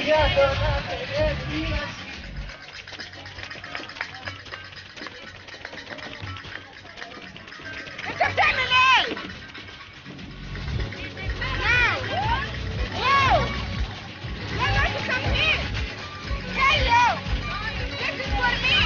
انت بتعمل ايه؟ No! No! No, no, you come here! Hey, you! This is for me!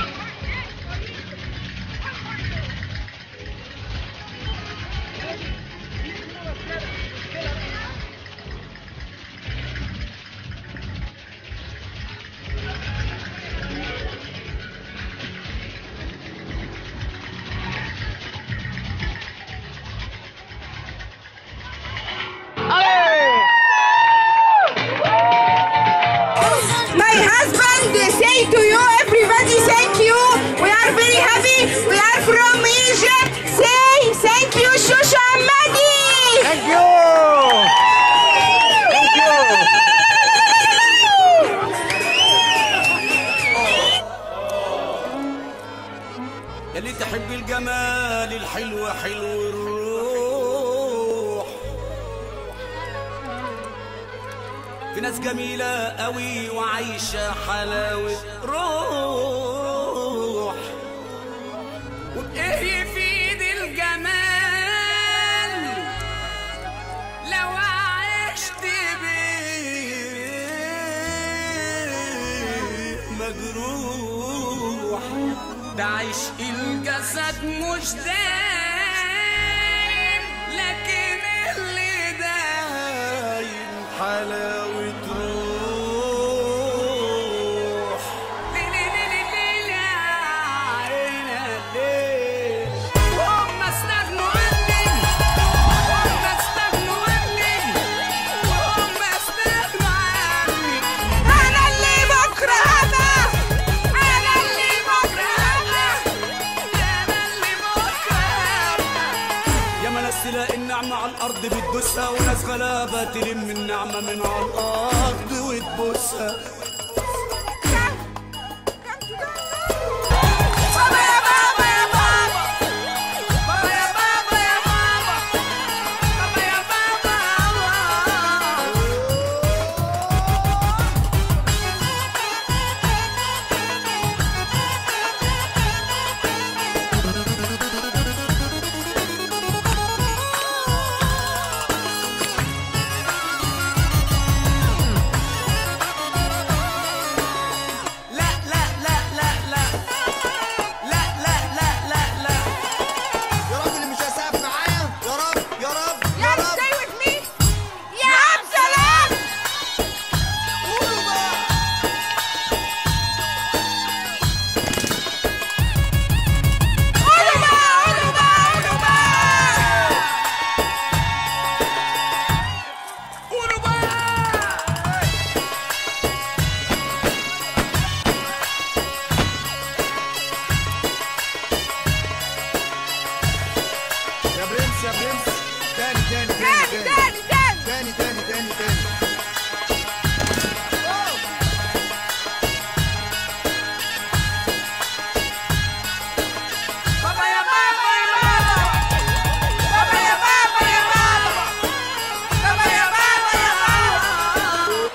My husband say to you, everybody thank you. We are very happy. We are from Egypt. Say thank you, Shusha Ahmadi. Thank you. Thank you. اللي تحب الجمال الحلو حلو الروح في ناس جميلة قوي وعايشة حلاوة روح وبإيه يفيد الجمال لو عشت بيه مجروح ده عشق الجسد مش دايم لكن اللي دايم حلاوة روح ليه ليه ليه ليه ليه ليه عينا ليه هم استغنوا عني هم استغنوا عني هم استغنوا عني أنا اللي بكرة هبقى أنا اللي بكرة هبقى أنا اللي بكرة يا ما ناس تلاقي النعمة على الأرض بتبوسها وناس غلابة تلم النعمة من على الأرض وتبوسها بابا يا بابا يا بابا بابا يا بابا يا بابا بابا يا بابا لا لا لا لا لا لا لا لا لا لا يا رب اللي مش هيسقف معايا يا رب يا رب يا يا رب stay with me يا عبد سلام قولوا بقى قولوا بقى قولوا بقى قولوا بقى قولوا بقى يا برنس يا برنس تاني تاني تاني تاني تاني تاني تاني تاني تاني تاني بابا يا بابا يا بابا بابا يا بابا يا بابا بابا يا بابا يا بابا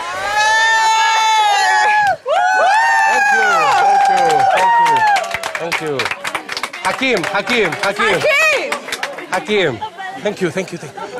Thank you, thank you, thank you, thank you. Hakim, Hakim, Hakim, Hakim Hakim. Thank you, thank you, thank you.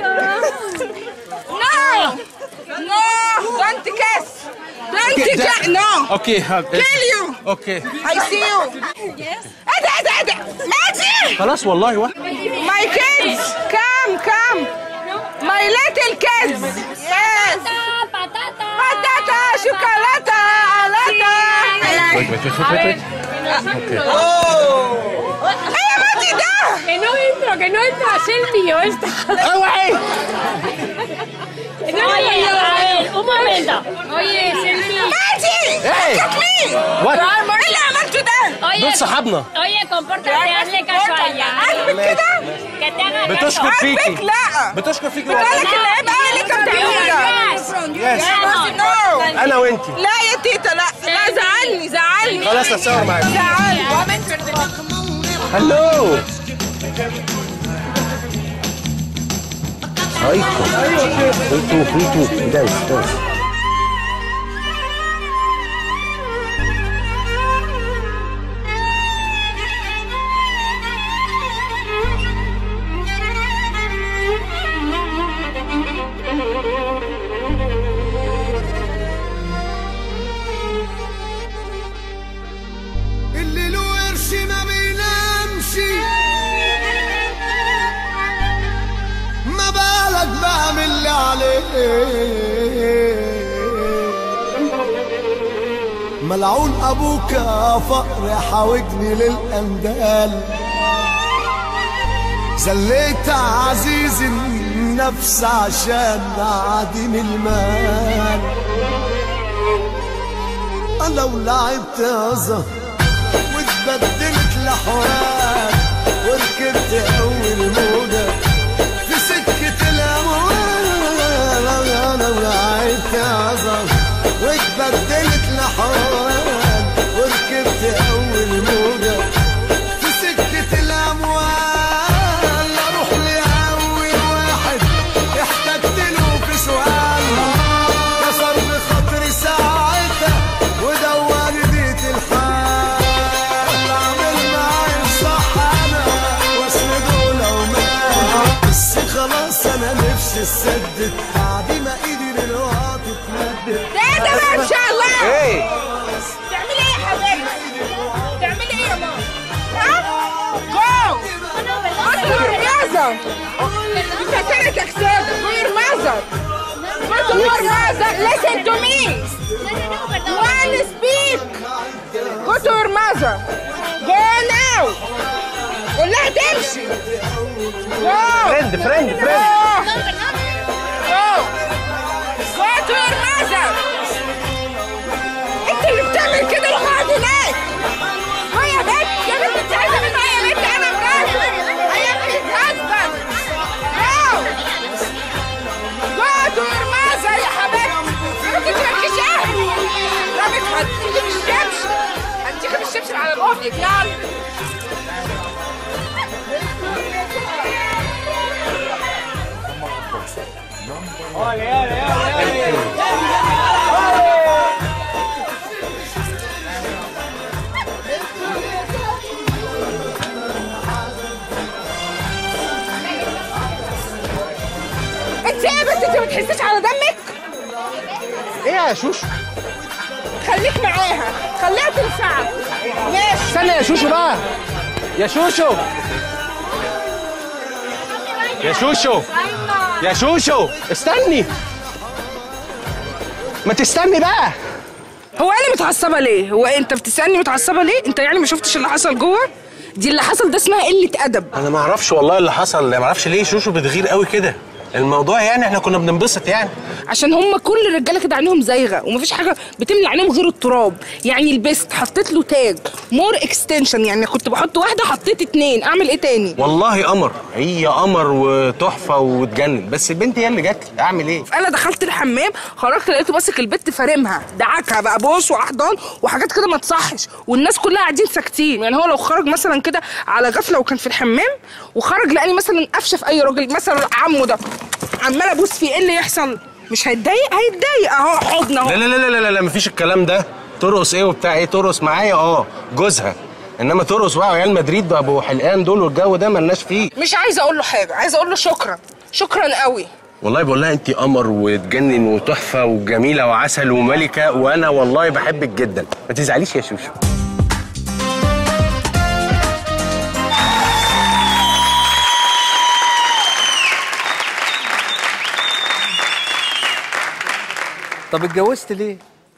No No Don't kiss Don't kiss No Okay, uh, Kill you Okay. I see you ايه ده ايه ده ايه ده ماجي خلاص والله واحد. My kids come come My little kids Yes patata. Patata شوكولاتة علاتة Wait, wait, wait, wait, wait. Okay. ايه يا ماجي ده Que no entro, que no entro, es el mío esta. اوعي Oye, a ver, un momento. Oye, es el mío. ماجي Hey. Look at me What? ايه اللي عملته ده Oye, دول صحابنا oye, compórtate, hazle caso a ella. عاجبك كده Que te haga caso. بتشكر فيكي عاجبك لا بتشكر فيكي بتقولك والله. ان عيب قوي اللي كان بتعمله ده Yes. نو انا وانتي لا يا تيتا لا لا زعلني زعلني خلاص اتصور معاك زعلني هلو هايكم انتوا انتوا دايس دايس ملعون ابوك يا فقر حاوجني للاندال زليت عزيز النفس عشان عديم المال انا ولعبت يا زهر واتبدلت الاحوال وركبت اول موجه في سكه الاموال انا ولعبت يا زهر واتبدلت الاحوال وركبت اول موجه في سكه الاموال اروح لاول واحد احتجت له في سؤال كسر بخاطري ساعتها ودور ديت الحال اعمل معايا الصح انا واسنده لو مات بس خلاص انا نفسي اسدد بعد ما ايدي دلوقتي اتمدد ده ده بقى ان شاء الله ايه تعملي ايه يا حبيبتي تعملي ايه يا ماما ها جو Go to your mother. You can say it accept. Go to your mother. Go to your mother. Listen to me. One speak. Go to your mother. Go now. قول لها تمشي. Go. فريند فريند فريند Go. Go. Go to your mother. انت اللي بتعمل كده روح اقعد هناك. هو يا بنت يا بنت انت عايزه منها يا بنت انا مراتي. I am his husband. Go. Go to your mother يا حبيبتي. يا بنت انت مالكيش اهل. رامك هديكي بالشبشب. هديكي بالشبشب على بقك يلا. انت ايه يا بنت انت ما بتحسيش على دمك؟ ايه يا شوشو خليك معاها خليها تنفعك ماشي استنى يا شوشو بقى يا شوشو يا شوشو يا شوشو استني ما تستني بقى هو انا متعصبه ليه؟ هو إيه انت بتسالني متعصبه ليه؟ انت يعني ما شفتش اللي حصل جوه؟ دي اللي حصل ده اسمها قله ادب انا ما اعرفش والله اللي حصل ما اعرفش ليه شوشو بتغير قوي كده الموضوع يعني احنا كنا بننبسط يعني عشان هم كل الرجاله كده عينيهم زايغه ومفيش حاجه بتملى عينيهم غير التراب يعني لبست حطيت له تاج مور اكستنشن يعني كنت بحط واحده حطيت اتنين اعمل ايه تاني؟ والله قمر هي قمر وتحفه وتجنن بس البنت هي اللي جت لي اعمل ايه انا دخلت الحمام خرجت لقيته ماسك البت فارمها دعكها بقى بوس واحضان وحاجات كده ما تصحش والناس كلها قاعدين ساكتين يعني هو لو خرج مثلا كده على غفله وكان في الحمام وخرج لقاني مثلا قفشه في اي راجل مثلا عمه ده عمال ابوس فيه ايه اللي يحصل مش هيتضايق هيتضايق اهو حضن اهو لا لا لا لا لا, لا مفيش الكلام ده ترقص ايه وبتاع ايه ترقص معايا اه جوزها انما ترقص بقى عيال مدريد بقى ابو حلقان دول والجو ده ملناش فيه مش عايزه اقول له حاجه عايزه اقول له شكرا شكرا قوي والله بقول لها انت قمر وتجنن وتحفه وجميله وعسل وملكه وانا والله بحبك جدا ما تزعليش يا شوشو طب اتجوزت ليه؟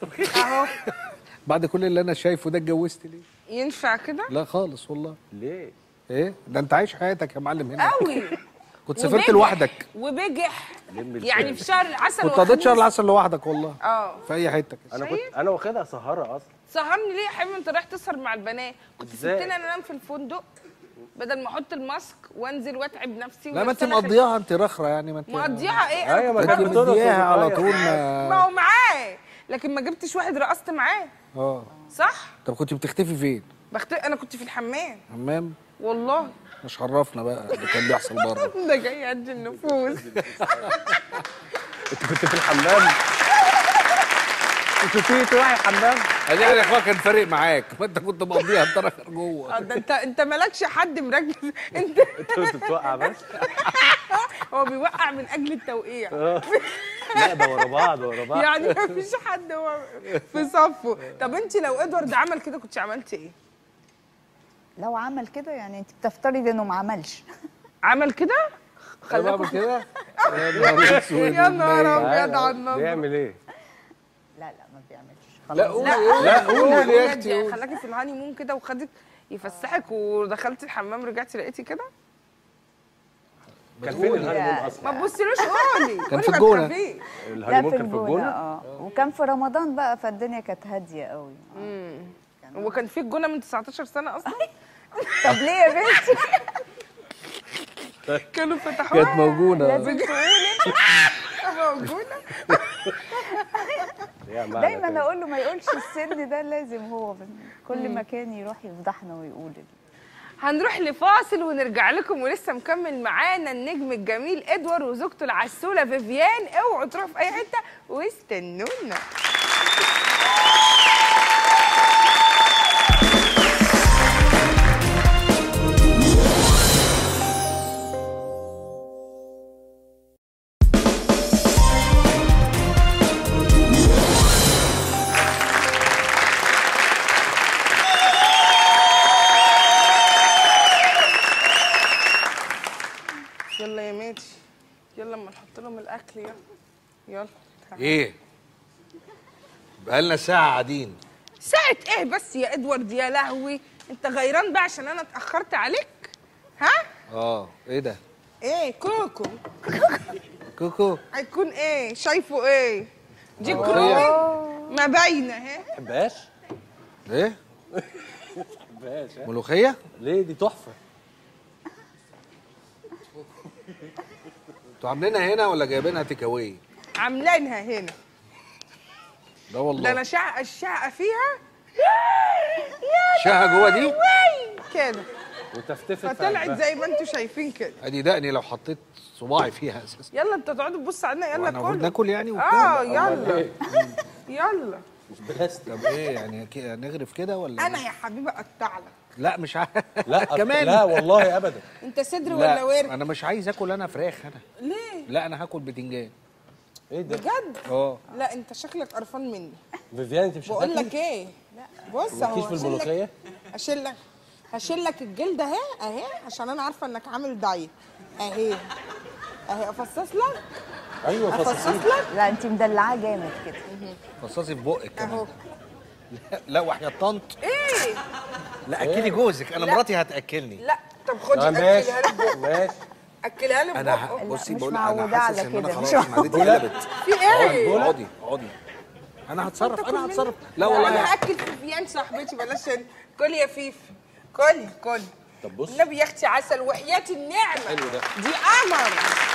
بعد كل اللي انا شايفه ده اتجوزت ليه؟ ينفع كده لا خالص والله ليه ايه؟ ده انت عايش حياتك يا معلم هنا قوي كنت سافرت وبجح. لوحدك وبجح يعني في شهر العسل كنت قضيت شهر والخميس. العسل لوحدك والله اه في اي حته كده انا كنت انا واخدها سهره اصلا سهرني ليه يا حبيبي انت رايح تسهر مع البنات كنت إزاي؟ سبتني انا انام في الفندق بدل ما احط الماسك وانزل واتعب نفسي لا ما انت ونفسي أنا مقضيها انت رخره يعني ما انت مقضيها ايه أنا ايوه كنت ما انت كانت بقى- بترقص مديها على وبتاع. طول ما ما هو معاه لكن ما جبتش واحد رقصت معاه اه صح طب كنت بتختفي فين؟ بخت... انا كنت في الحمام حمام والله مش عرفنا بقى اللي كان بيحصل بره ده جاي قد النفوس انت كنت في الحمام كنت في تروحي الحمام ادي يا اخويا كان فارق معاك ما انت كنت مقضيها انت راخر جوه آه، ده انت انت مالكش حد مركز انت انت كنت بتوقع بس هو بيوقع من اجل التوقيع لا ده ورا بعض ورا بعض يعني ما فيش حد هو في صفه طب انت لو ادوارد عمل كده كنت عملتي ايه لو عمل كده يعني انت بتفترض انه ما عملش عمل كده انا بعمل كده يا نهار اسود يا نهار والنبي. ابيض على النظر بيعمل ايه؟ لا لا ما بيعملش لا خلاص قولي لا قولي يا اختي يعني قولي. خلاكي في الهاني مون كده وخدك يفسحك ودخلتي الحمام رجعتي لقيتي كده كان فين الهانيمون اصلا؟ ما تبصيلوش قولي كان قولي في ما الجونة. تخافيش. لا الهانيمون في كان في الجونة الجونه؟ اه وكان في رمضان بقى فالدنيا كانت هادية قوي هو كان في الجونه من 19 سنه اصلا طب ليه يا بنتي كانوا فتحوها كانت موجودة لازم تقولي موجوده يا معنى دايما كده. اقول له ما يقولش السن ده لازم هو في كل مكان يروح يفضحنا ويقول هنروح لفاصل ونرجع لكم ولسه مكمل معانا النجم الجميل ادوار وزوجته العسوله فيفيان اوعوا تروحوا في اي حته واستنونا يلا يا ماتي يلا اما نحط لهم الاكل يلا يلا تعال. ايه بقالنا ساعة قاعدين ساعة ايه بس يا ادوارد يا لهوي انت غيران بقى عشان انا اتأخرت عليك ها اه ايه ده ايه كوكو كوكو هيكون ايه شايفه ايه دي آه. كرومي ما باينه اهي تحبهاش؟ ايه تحبهاش ها؟ ملوخية ليه دي تحفه انتوا عاملينها هنا ولا جايبينها تيك اواي عاملينها هنا ده ده والله انا شقه الشقه فيها شقة جوه دي وي كده وتفتفت في فطلعت قلبها. زي ما انتوا شايفين كده ادي دقني لو حطيت صباعي فيها اساسا يلا انتوا تقعدوا تبصوا علينا يلا وانا المفروض كله ناكل يعني اه وبتاع يلا يلا طب ايه يعني ك- نغرف كده ولا انا يا حبيبي اقطع لك لا مش عارف لا كمان لا والله ابدا انت صدر ولا لا ورك انا مش عايز اكل انا فراخ انا ليه لا انا هاكل بتنجان ايه ده؟ بجد اه لا انت شكلك قرفان مني فيفيان انت مش بقول هتاكلي؟ لك ايه بص مالكيش اهو في هشيل لك- الملوخيه؟ هشيل لك هشيل لك الجلد اهي اهي عشان انا عارفه انك عامل دايت اهي اهي افصص لك ايوه افصص فصصين لك لا انت مدلعاه جامد كده فصاصي في بقك اهو كمان لا وحياة طنط ايه لا اكلي جوزك انا لا. مراتي هتاكلني لا طب خدي آه، ماشي اكلها لي ببقك ماشي اكلها لي انا ببقك ه- بصي مش بقول معودة انا حاسس على ان انا كده، خلاص مش معدتي معودة. قلبت في ايه اقعدي اقعدي انا هتصرف انا مني؟ هتصرف لا انا والله هاكل فيفيان صاحبتي بلاش أنا. كلي يا فيف كلي كلي طب بص النبي يا اختي عسل وحياة النعمة حلو ده. دي قمر